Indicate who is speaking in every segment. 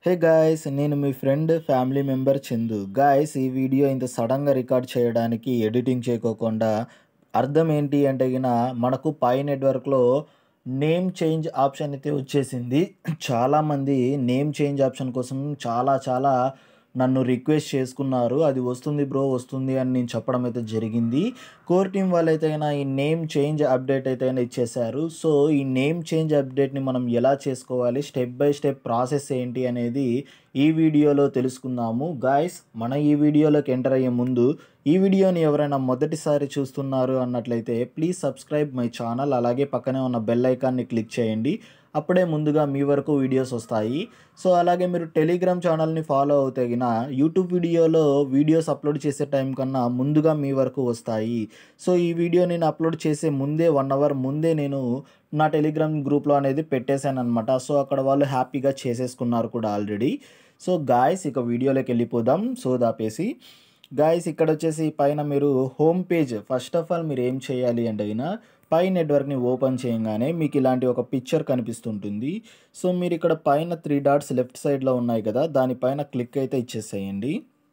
Speaker 1: హే guys నేను మీ friend family member Chandu guys ఈ వీడియో ఇంత సడన్గా రికార్డ్ చేయడానికి ఎడిటింగ్ చేయకోకుండా అర్థం ఏంటి అంటే గిన మనకు పై నెట్వర్క్లో నేమ్ చేంజ్ ఆప్షన్ అయితే వచ్చేసింది చాలామంది నేమ్ చేంజ్ ఆప్షన్ కోసం చాలా చాలా నన్ను రిక్వెస్ట్ చేసుకున్నారు అది వస్తుంది బ్రో వస్తుంది అని నేను చెప్పడం అయితే జరిగింది కోర్ టీం వాళ్ళైతే అయినా ఈ నేమ్ చేంజ్ అప్డేట్ అయితే అయినా ఇచ్చేశారు సో ఈ నేమ్ చేంజ్ అప్డేట్ని మనం ఎలా చేసుకోవాలి స్టెప్ బై స్టెప్ ప్రాసెస్ ఏంటి అనేది ఈ వీడియోలో తెలుసుకుందాము గాయస్ మన ఈ వీడియోలోకి ఎంటర్ అయ్యే ముందు ఈ వీడియోని ఎవరైనా మొదటిసారి చూస్తున్నారు అన్నట్లయితే ప్లీజ్ సబ్స్క్రైబ్ మై ఛానల్ అలాగే పక్కనే ఉన్న బెల్ ఐకాన్ని క్లిక్ చేయండి అప్పుడే ముందుగా మీ వరకు వీడియోస్ వస్తాయి సో అలాగే మీరు టెలిగ్రామ్ ఛానల్ని ఫాలో అవుతే గిన యూట్యూబ్ వీడియోలో వీడియోస్ అప్లోడ్ చేసే టైం కన్నా ముందుగా మీ వరకు వస్తాయి సో ఈ వీడియో నేను అప్లోడ్ చేసే ముందే వన్ అవర్ ముందే నేను నా టెలిగ్రామ్ గ్రూప్లో అనేది పెట్టేశాను అనమాట సో అక్కడ వాళ్ళు హ్యాపీగా చేసేసుకున్నారు కూడా ఆల్రెడీ సో గాయస్ ఇక వీడియోలోకి వెళ్ళిపోదాం సో దాపేసి గాయస్ ఇక్కడ వచ్చేసి పైన మీరు home page first of all మీరు ఏం చేయాలి అంటే అయినా పై నెట్వర్క్ని ఓపెన్ చేయగానే మీకు ఇలాంటి ఒక పిక్చర్ కనిపిస్తుంటుంది సో మీరు ఇక్కడ పైన త్రీ డాట్స్ లెఫ్ట్ సైడ్లో ఉన్నాయి కదా దానిపైన క్లిక్ అయితే ఇచ్చేసేయండి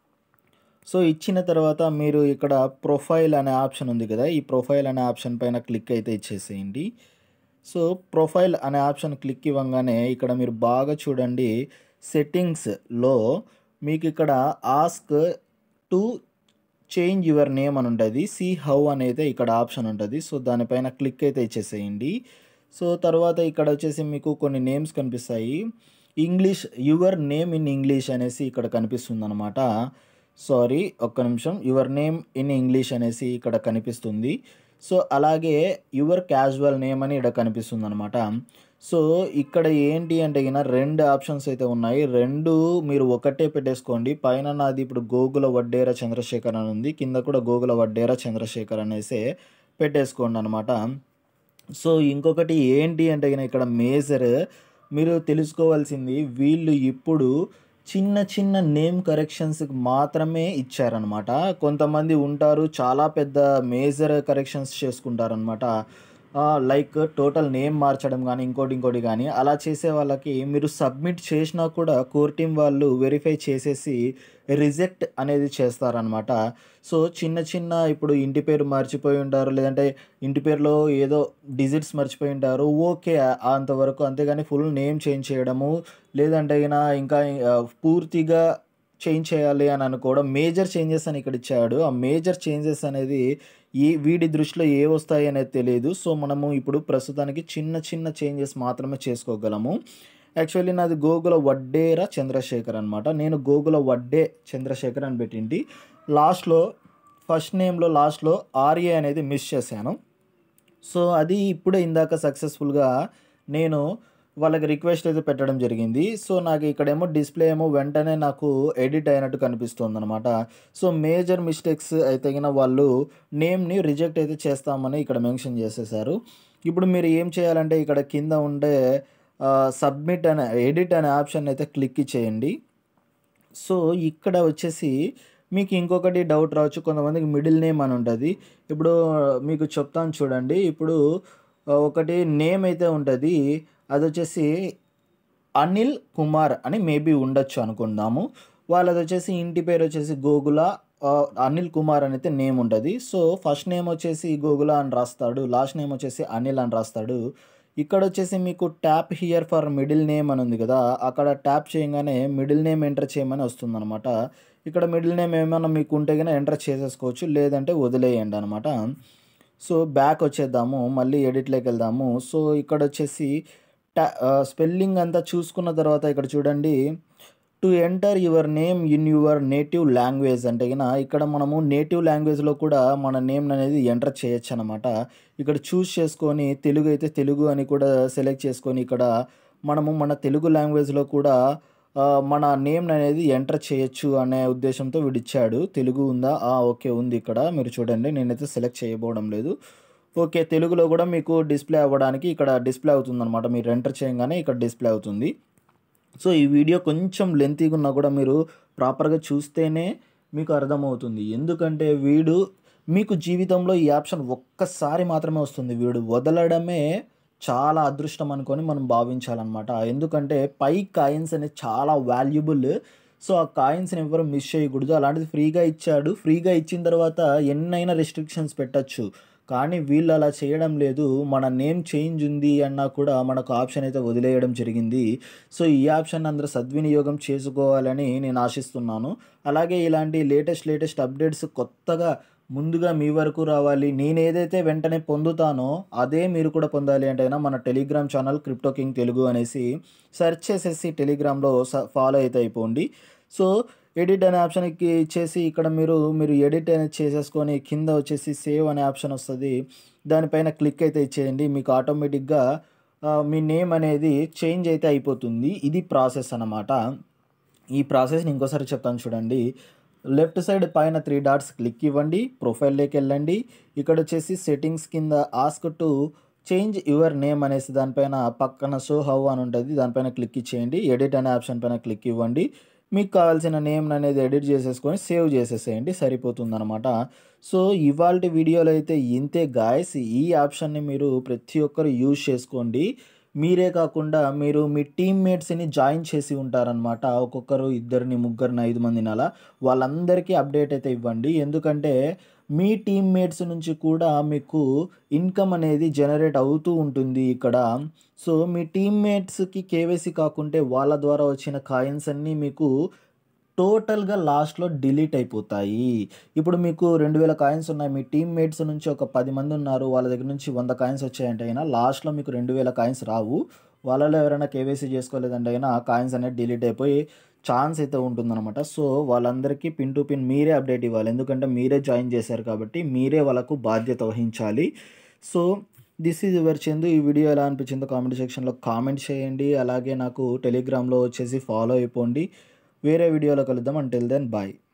Speaker 1: సో ఇచ్చిన తర్వాత మీరు ఇక్కడ ప్రొఫైల్ అనే ఆప్షన్ ఉంది కదా ఈ ప్రొఫైల్ అనే ఆప్షన్ పైన క్లిక్ అయితే ఇచ్చేసేయండి సో ప్రొఫైల్ అనే ఆప్షన్ క్లిక్ ఇవ్వగానే ఇక్కడ మీరు బాగా చూడండి సెట్టింగ్స్లో మీకు ఇక్కడ ask to change your name అని ఉంటుంది సి హౌ అనేది ఇక్కడ ఆప్షన్ ఉంటుంది సో దానిపైన క్లిక్ అయితే ఇచ్చేసేయండి సో తర్వాత ఇక్కడ వచ్చేసి మీకు కొన్ని నేమ్స్ కనిపిస్తాయి English your name in English అనేసి ఇక్కడ కనిపిస్తుంది అనమాట సారీ ఒక్క నిమిషం యువర్ నేమ్ ఇన్ ఇంగ్లీష్ అనేసి ఇక్కడ కనిపిస్తుంది సో అలాగే యువర్ క్యాజువల్ నేమ్ అని ఇక్కడ కనిపిస్తుంది అనమాట సో ఇక్కడ ఏంటి అంటే గిన రెండు ఆప్షన్స్ అయితే ఉన్నాయి రెండు మీరు ఒకటే పెట్టేసుకోండి పైన నాది ఇప్పుడు గోగుల వడ్డేర చంద్రశేఖర్ అని ఉంది కింద కూడా గోగుల వడ్డేర చంద్రశేఖర్ అనేసి పెట్టేసుకోండి అనమాట సో ఇంకొకటి ఏంటి అంటే గిన ఇక్కడ మేజర్ మీరు తెలుసుకోవాల్సింది వీళ్ళు ఇప్పుడు చిన్న చిన్న నేమ్ కరెక్షన్స్కి మాత్రమే ఇచ్చారనమాట కొంతమంది ఉంటారు చాలా పెద్ద మేజర్ కరెక్షన్స్ చేసుకుంటారనమాట లైక్ టోటల్ నేమ్ మార్చడం కానీ ఇంకోటి ఇంకోటి కానీ అలా చేసే వాళ్ళకి మీరు సబ్మిట్ చేసినా కూడా కోర్ టీం వాళ్ళు వెరిఫై చేసేసి రిజెక్ట్ అనేది చేస్తారనమాట సో చిన్న చిన్న ఇప్పుడు ఇంటి పేరు మర్చిపోయి ఉంటారు లేదంటే ఇంటి పేరులో ఏదో డిజిట్స్ మర్చిపోయి ఉంటారు ఓకే అంతవరకు అంతేగాని ఫుల్ నేమ్ చేంజ్ చేయడము లేదంటే ఇంకా పూర్తిగా చేంజ్ చేయాలి అని అనుకోవడం మేజర్ చేంజెస్ అని ఇక్కడ ఇచ్చాడు ఆ మేజర్ చేంజెస్ అనేది ఈ వీడి దృష్టిలో ఏ వస్తాయి అనేది తెలియదు సో మనము ఇప్పుడు ప్రస్తుతానికి చిన్న చిన్న చేంజెస్ మాత్రమే చేసుకోగలము యాక్చువల్లీ నాది గోగుల వడ్డేర చంద్రశేఖర్ అనమాట నేను గోగుల వడ్డే చంద్రశేఖర్ అని పెట్టింటి లాస్ట్లో ఫస్ట్ నేమ్లో లాస్ట్లో ఆర్ఏ అనేది మిస్ చేశాను సో అది ఇప్పుడే ఇందాక సక్సెస్ఫుల్గా నేను వాళ్ళకి రిక్వెస్ట్ అయితే పెట్టడం జరిగింది సో నాకు ఇక్కడేమో డిస్ప్లే ఏమో వెంటనే నాకు ఎడిట్ అయినట్టు కనిపిస్తుంది అనమాట సో మేజర్ మిస్టేక్స్ అయితే గిన వాళ్ళు నేమ్ని రిజెక్ట్ అయితే చేస్తామని ఇక్కడ మెన్షన్ చేసేసారు ఇప్పుడు మీరు ఏం చేయాలంటే ఇక్కడ కింద ఉండే సబ్మిట్ అనే ఎడిట్ అనే ఆప్షన్ అయితే క్లిక్ చేయండి సో ఇక్కడ వచ్చేసి మీకు ఇంకొకటి డౌట్ రావచ్చు కొంతమందికి మిడిల్ నేమ్ అని ఉంటుంది ఇప్పుడు మీకు చెప్తాను చూడండి ఇప్పుడు ఒకటి నేమ్ అయితే ఉంటుంది అది వచ్చేసి అనిల్ కుమార్ అని మేబీ ఉండొచ్చు అనుకుందాము వాళ్ళది వచ్చేసి ఇంటి పేరు వచ్చేసి గోగుల అనిల్ కుమార్ అని అయితే నేమ్ ఉంటుంది సో ఫస్ట్ నేమ్ వచ్చేసి గోగుల అని రాస్తాడు లాస్ట్ నేమ్ వచ్చేసి అనిల్ అని రాస్తాడు ఇక్కడ వచ్చేసి మీకు tap here for middle name అని ఉంది కదా అక్కడ ట్యాప్ చేయగానే మిడిల్ నేమ్ ఎంటర్ చేయమని వస్తుంది అనమాట ఇక్కడ మిడిల్ నేమ్ ఏమైనా మీకు ఉంటే కనుక ఎంటర్ చేసేసుకోవచ్చు లేదంటే వదిలేయండి అనమాట సో బ్యాక్ వచ్చేద్దాము మళ్ళీ ఎడిట్లోకి వెళ్దాము సో ఇక్కడ వచ్చేసి టా స్పెల్లింగ్ అంతా చూసుకున్న తర్వాత ఇక్కడ చూడండి to enter your name in your native language అంటే కన్నా ఇక్కడ మనము నేటివ్ లాంగ్వేజ్లో కూడా మన నేమ్ అనేది ఎంటర్ చేయొచ్చు అనమాట ఇక్కడ చూస్ చేసుకొని తెలుగు అయితే తెలుగు అని కూడా సెలెక్ట్ చేసుకొని ఇక్కడ మనము మన తెలుగు లాంగ్వేజ్లో కూడా మన నేమ్ అనేది ఎంటర్ చేయొచ్చు అనే ఉద్దేశంతో వీడిచ్చాడు తెలుగు ఉందా ఓకే ఉంది ఇక్కడ మీరు చూడండి నేనైతే సెలెక్ట్ చేయబోవడం లేదు ఓకే తెలుగులో కూడా మీకు డిస్ప్లే అవ్వడానికి ఇక్కడ డిస్ప్లే అవుతుంది అనమాట మీరు ఎంటర్ చేయగానే ఇక్కడ డిస్ప్లే అవుతుంది సో ఈ వీడియో కొంచెం లెంతీగా ఉన్నా కూడా మీరు ప్రాపర్గా చూస్తేనే మీకు అర్థమవుతుంది ఎందుకంటే వీడు మీకు జీవితంలో ఈ ఆప్షన్ ఒక్కసారి మాత్రమే వస్తుంది వీడు వదలడమే చాలా అదృష్టం అనుకొని మనం భావించాలన్నమాట ఎందుకంటే పై కాయిన్స్ అనేది చాలా వాల్యుబుల్ సో ఆ కాయిన్స్ని ఎవరు మిస్ చేయకూడదు అలాంటిది ఫ్రీగా ఇచ్చాడు ఫ్రీగా ఇచ్చిన తర్వాత ఎన్నైనా రెస్ట్రిక్షన్స్ పెట్టచ్చు కానీ వీళ్ళు అలా చేయడం లేదు మన నేమ్ చేంజ్ ఉంది అన్నా కూడా మనకు ఆప్షన్ అయితే వదిలేయడం జరిగింది సో ఈ ఆప్షన్ అందరూ సద్వినియోగం చేసుకోవాలని నేను ఆశిస్తున్నాను అలాగే ఇలాంటి లేటెస్ట్ లేటెస్ట్ అప్డేట్స్ కొత్తగా ముందుగా మీ వరకు రావాలి నేను ఏదైతే వెంటనే పొందుతానో అదే మీరు కూడా పొందాలి అంటే మన Telegram channel crypto king Telugu అనేసి సెర్చ్ చేసేసి టెలిగ్రామ్లో ఫాలో అయితే అయిపోండి సో ఎడిట్ అనే ఆప్షన్కి ఇచ్చేసి ఇక్కడ మీరు మీరు ఎడిట్ అనేది చేసేసుకొని కింద వచ్చేసి సేవ్ అనే ఆప్షన్ వస్తుంది దానిపైన క్లిక్ అయితే ఇచ్చేయండి మీకు ఆటోమేటిక్గా మీ నేమ్ అనేది చేంజ్ అయితే అయిపోతుంది ఇది ప్రాసెస్ అన్నమాట ఈ ప్రాసెస్ని ఇంకోసారి చెప్తాను చూడండి లెఫ్ట్ సైడ్ పైన త్రీ డాట్స్ క్లిక్ ఇవ్వండి ప్రొఫైల్లోకి వెళ్ళండి ఇక్కడ వచ్చేసి సెట్టింగ్స్ కింద ask to change your name అనేసి దానిపైన పక్కన షో హౌ అని ఉంటుంది దానిపైన క్లిక్ ఇచ్చేయండి ఎడిట్ అనే ఆప్షన్ పైన క్లిక్ ఇవ్వండి మీకు కావాల్సిన నేమ్ అనేది ఎడిట్ చేసేసుకొని సేవ్ చేసేసేయండి సరిపోతుందన్నమాట సో ఇవాళ వీడియోలో అయితే ఇంతే గాయస్ ఈ ఆప్షన్ని మీరు ప్రతి ఒక్కరు యూజ్ చేసుకోండి మీరే కాకుండా మీరు మీ టీమ్మేట్స్ని జాయిన్ చేసి ఉంటారనమాట ఒక్కొక్కరు ఇద్దరిని ముగ్గురిని ఐదు మందిని అలా వాళ్ళందరికీ అప్డేట్ అయితే ఇవ్వండి ఎందుకంటే మీ టీమ్మేట్స్ నుంచి కూడా మీకు ఇన్కమ్ అనేది జనరేట్ అవుతూ ఉంటుంది ఇక్కడ సో మీ టీమ్మేట్స్కి కేవైసీ కాకుంటే వాళ్ళ ద్వారా వచ్చిన కాయిన్స్ అన్నీ మీకు టోటల్గా లాస్ట్లో డిలీట్ అయిపోతాయి ఇప్పుడు మీకు రెండు వేల కాయిన్స్ ఉన్నాయి మీ టీమ్మేట్స్ నుంచి ఒక పది మంది ఉన్నారు వాళ్ళ దగ్గర నుంచి వంద కాయిన్స్ వచ్చాయంటే అయినా లాస్ట్లో మీకు రెండు వేల కాయిన్స్ రావు వాళ్ళలో ఎవరైనా కేవైసీ చేసుకోలేదంటే అయినా కాయిన్స్ అనేది డిలీట్ అయిపోయి ఛాన్స్ అయితే ఉంటుందన్నమాట సో వాళ్ళందరికీ పిన్ టు పిన్ మీరే అప్డేట్ ఇవ్వాలి ఎందుకంటే మీరే జాయిన్ చేశారు కాబట్టి మీరే వాళ్ళకు బాధ్యత వహించాలి so this is your Chandu ఈ వీడియో ఎలా అనిపించిందో కామెంట్ సెక్షన్లో కామెంట్ చేయండి అలాగే నాకు టెలిగ్రామ్లో వచ్చేసి ఫాలో అయిపోండి వేరే వీడియోలో కలుద్దాం అంటిల్ దెన్ బాయ్